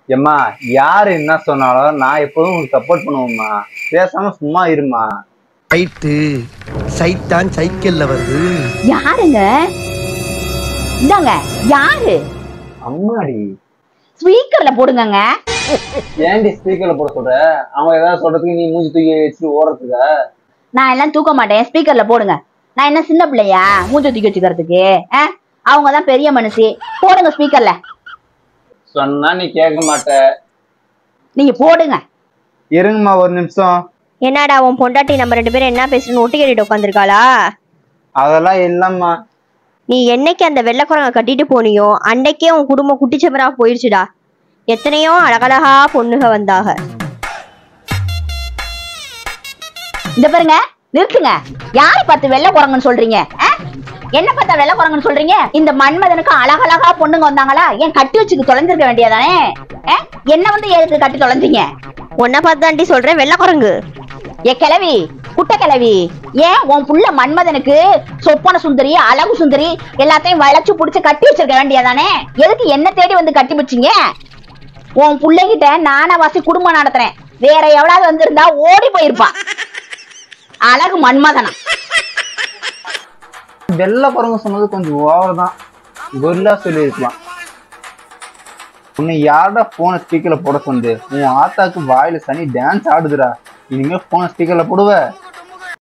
ஏம்மா யாரு என்ன சொன்னாலும் நான் எப்போதும் உங்களுக்கு சப்போர்ட் பண்ணுவேம்மா பேசாம சும்மா இருமா ரைட்டு சைத்தான் சைக்கிள்ல வருது யாருங்க இந்தாங்க யாரு அம்மாடி ஸ்பீக்கர்ல போடுங்கங்க ஏன்டி ஸ்பீக்கர்ல போட சொல்ற அவங்க ஏதாவது சொல்றதுக்கு நீ மூஞ்சி தூக்கி வச்சுட்டு ஓடுறதுக்கா நான் எல்லாம் தூக்க மாட்டேன் ஸ்பீக்கர்ல போடுங்க நான் என்ன சின்ன பிள்ளையா மூஞ்ச தூக்கி வச்சுக்கிறதுக்கு அவங்க தான் பெரிய மனுஷி போடுங்க ஸ்பீக்கர்ல சொன்னா நீ கேட்க மாட்ட நீங்க போடுங்க இருங்கம்மா ஒரு நிமிஷம் என்னடா உன் பொண்டாட்டி நம்ம ரெண்டு பேரும் என்ன பேசணும்னு ஒட்டி கேட்டுட்டு உட்காந்துருக்காளா அதெல்லாம் இல்லம்மா நீ என்னைக்கு அந்த வெள்ளைக்குரங்க கட்டிட்டு போனியோ அன்னைக்கே உன் குடும்பம் குட்டிச்சவரா போயிடுச்சுடா எத்தனையோ அழகழகா பொண்ணுக வந்தாக இந்த பாருங்க நிறுத்துங்க யாரை பார்த்து வெள்ளை குரங்குன்னு சொல்றீங்க ஆ? என்ன பார்த்தா வெள்ளை குரங்குன்னு சொல்றீங்க இந்த மன்மதனுக்கு அழகழகா பொண்ணுங்க வந்தாங்களா ஏன் கட்டி வச்சுக்கு தொலைஞ்சிருக்க வேண்டியதானே ஆ? என்ன வந்து எதுக்கு கட்டி தொலைஞ்சீங்க உன்னை பார்த்து தாண்டி சொல்றேன் வெள்ளைக்குரங்கு ஏ கிழவி குட்ட கிழவி ஏன் உன் புள்ள மன்மதனுக்கு சொப்பன சுந்தரி அழகு சுந்தரி எல்லாத்தையும் வளைச்சு புடிச்சு கட்டி வச்சிருக்க வேண்டியதானே எதுக்கு என்ன தேடி வந்து கட்டி வச்சீங்க உன் பிள்ளைகிட்ட நானவாசி குடும்பம் நடத்துறேன் வேற எவ்வளவு வந்திருந்தா ஓடி போயிருப்பான் அழகு மன்மதனா வெள்ளை குரங்கு சொன்னது கொஞ்சம் ஓவர் தான் கொல்லா சொல்லியிருக்கலாம் உன்னை யாரடா போன ஸ்பீக்கர்ல போட சொன்னது உன் ஆத்தாக்கு வாயில சனி டான்ஸ் ஆடுதுடா இனிமே போன ஸ்பீக்கர்ல போடுவ